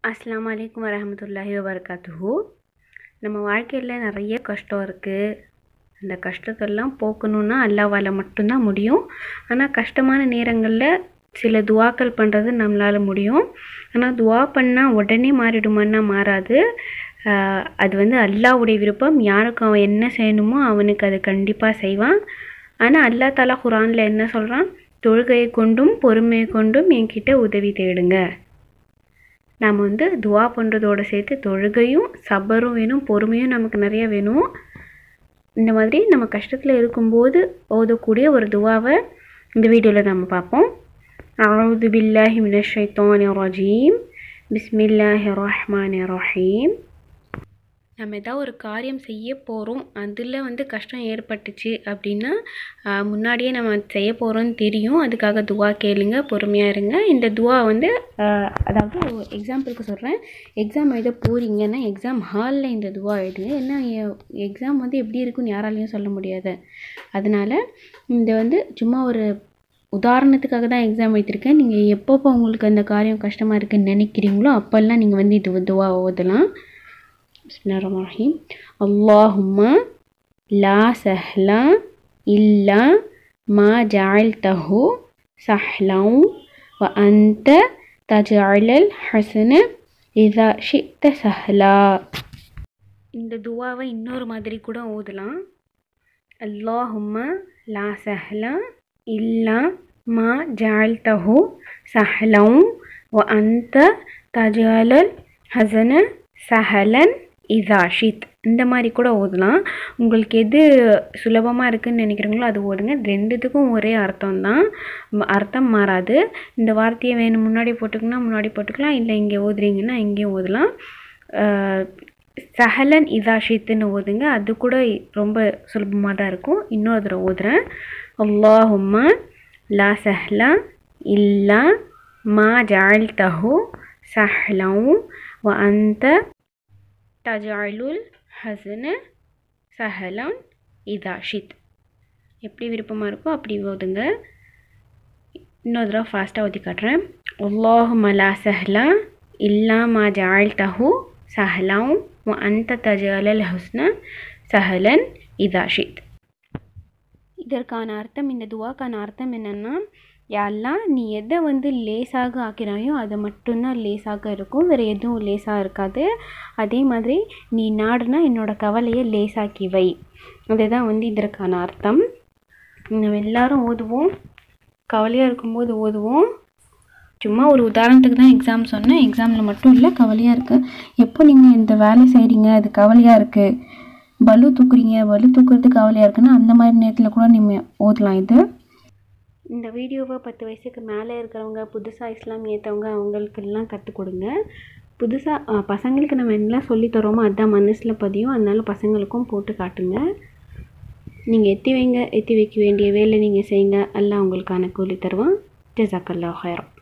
அஸ்ஸலாமு அலைக்கும் வரஹமத்துல்லாஹி வபரகாத்துஹு நம்ம வாழ்க்கையில் நிறைய கஷ்டம் இருக்குது அந்த கஷ்டத்தெல்லாம் போக்கணுன்னா அல்லாவால் மட்டும்தான் முடியும் ஆனால் கஷ்டமான நேரங்களில் சில துவாக்கள் பண்ணுறது நம்மளால் முடியும் ஆனால் துவா பண்ணால் உடனே மாறிடுமான்னா மாறாது ஆஹ் அது வந்து அல்லாஹ்வுடைய விருப்பம் யாருக்கு அவன் என்ன செய்யணுமோ அவனுக்கு அது கண்டிப்பாக செய்வான் ஆனால் அல்லா தாலா குரானில் என்ன சொல்கிறான் தொழுகையை கொண்டும் பொறுமையை கொண்டும் என்கிட்ட உதவி தேடுங்க நாம் வந்து துவா பண்ணுறதோட சேர்த்து தொழுகையும் சபரும் வேணும் பொறுமையும் நமக்கு நிறைய வேணும் இந்த மாதிரி நம்ம கஷ்டத்தில் இருக்கும்போது ஓதக்கூடிய ஒரு துவாவை இந்த வீடியோவில் நம்ம பார்ப்போம் அவுது பில்லாஹி மினஷ் ஷைத்தானிர் ரஜீம் பிஸ்மில்லாஹிர் ரஹ்மானிர் ரஹீம் நம்ம ஏதாவது ஒரு காரியம் செய்ய போகிறோம் அதில் வந்து கஷ்டம் ஏற்பட்டுச்சு அப்படின்னா ஆஹ், முன்னாடியே நம்ம செய்ய போகிறோம்னு தெரியும் அதுக்காக துவா கேளுங்க பொறுமையாக இருங்க இந்த துவா வந்து ஆஹ், அதாவது எக்ஸாம்பிளுக்கு சொல்கிறேன் எக்ஸாம் எழுத போகிறீங்கன்னா எக்ஸாம் ஹாலில் இந்த துவா எழுதுங்க ஏன்னா எக்ஸாம் வந்து எப்படி இருக்குன்னு யாராலையும் சொல்ல முடியாது அதனால் இந்த வந்து சும்மா ஒரு உதாரணத்துக்காக தான் எக்ஸாம் எழுதியிருக்கேன் நீங்கள் எப்பப்போ உங்களுக்கு அந்த காரியம் கஷ்டமாக இருக்குன்னு நினைக்கிறீங்களோ அப்போல்லாம் நீங்கள் வந்து இது துவா ஓதலாம் بسم الله الرحمن الرحيم اللهم لا سهل إلا ما جعلته سهلا وأنت تجعل الحسن إذا شئت سهلا இந்த துவாவை இன்னொரு மாதிரி கூட ஓதலாம் அல்லாஹும்ம லா சஹ்லா இல்லா மா ஜால்தஹு சஹ்லம் வ அந்த தஜாலல் ஹசன சஹலன் இதாஷித் இந்த மாதிரி கூட ஓதலாம் உங்களுக்கு எது சுலபமாக இருக்குன்னு நினைக்கிறீங்களோ அது ஓதுங்க ரெண்டுத்துக்கும் ஒரே அர்த்தம் தான் அர்த்தம் மாறாது இந்த வார்த்தையை வேணும் முன்னாடி போட்டுக்கணும்னா முன்னாடி போட்டுக்கலாம் இல்லை இங்கே ஓதுறீங்கன்னா இங்கேயும் ஓதலாம் அஹ், சஹலன் இதாஷித்துன்னு ஓதுங்க அது கூட ரொம்ப சுலபமாக தான் இருக்கும் இன்னொரு தடவை ஓதுறேன் அல்லாஹும்ம லா சஹ்லா இல்லா மா ஜால்தஹு சஹ்லம் வ அந்த தஜாலுல் ஹசன சஹலன் இதாஷித் எப்படி விருப்பமாக இருக்கோ அப்படி ஓதுங்க இன்னொரு தடவை ஃபாஸ்ட்டாக ஊற்றி காட்டுறேன் அல்லாஹும்ம லா சஹ்லா இல்லா மா ஜால்தஹு சஹலம் வ அந்த தஜாலல் ஹுஸ்ன சஹலன் இதாஷித் இதற்கான அர்த்தம் இந்த துவாக்கான அர்த்தம் என்னென்னா யாரெல்லாம் நீ எதை வந்து லேசாக ஆக்கினாயோ அது மட்டும்தான் லேசாக இருக்கும் வேறு எதுவும் லேசாக இருக்காது அதே மாதிரி நீ நாடுனா என்னோட கவலையை லேசாக்கி வை அதுதான் வந்து இதற்கான அர்த்தம் நம்ம எல்லாரும் ஓதுவோம் கவலையாக இருக்கும்போது ஓதுவோம் சும்மா ஒரு உதாரணத்துக்கு தான் எக்ஸாம் சொன்னேன் எக்ஸாமில் மட்டும் இல்லை கவலையாக இருக்குது எப்போ நீங்கள் இந்த வேலை செய்கிறீங்க அது கவலையாக இருக்குது பலு தூக்குறீங்க பலு தூக்குறது கவலையாக இருக்குன்னா அந்த மாதிரி நேரத்தில் கூட நீங்கள் ஓதலாம் இது இந்த வீடியோவை பத்து வயசுக்கு மேலே இருக்கிறவங்க புதுசாக இஸ்லாம் ஏற்றவங்க அவங்களுக்கெல்லாம் கற்றுக் கொடுங்க புதுசாக பசங்களுக்கு நம்ம என்னலாம் சொல்லித் தரோமோ அதுதான் மனசில் பதியும் அதனால பசங்களுக்கும் போட்டு காட்டுங்க நீங்கள் எத்தி வைங்க எத்தி வைக்க வேண்டிய வேலை நீங்கள் செய்யுங்க அல்லாஹ் உங்களுக்கான கூலி தருவான் ஜசாக்கல்லா ஹயரம்